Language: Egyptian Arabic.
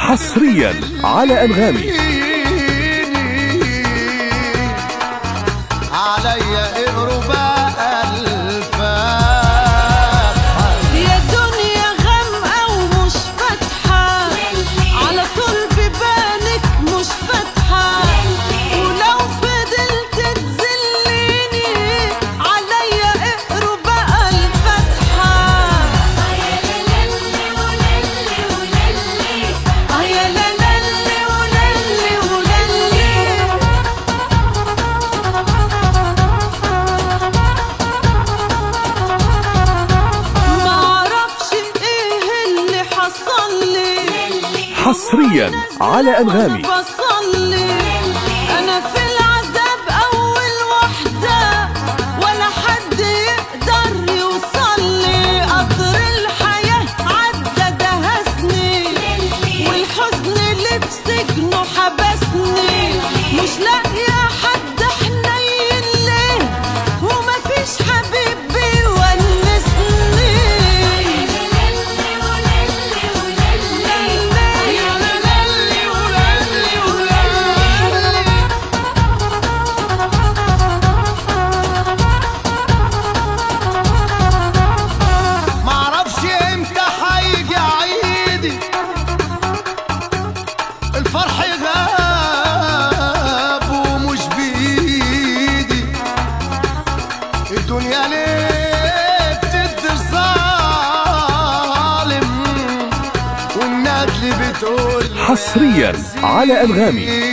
حصريا على أنغامي عليا اقروا بقى الفاتحة يا دنيا غامقة ومش فاتحة على طول ببانك مش فاتحة ولو فضلت تذليني عليا اقروا بقى الفاتحة آه يا لالي ولالي ولالي معرفش ايه اللي حصل لي حصريا على أنغامي بصلي انا في العذاب اول وحده ولا حد يقدر يوصل لي قطر الحياه عدى دهسني والحزن اللي في سجنه حبسني مش لاقيه حد حنين ليه ومفيش حبيب بيونسني معرفش امتى هيجي عيدي الفرح غاب ومش بايدي الدنيا ليه بتدي الظالم والندل بتقول حصريا على أنغامي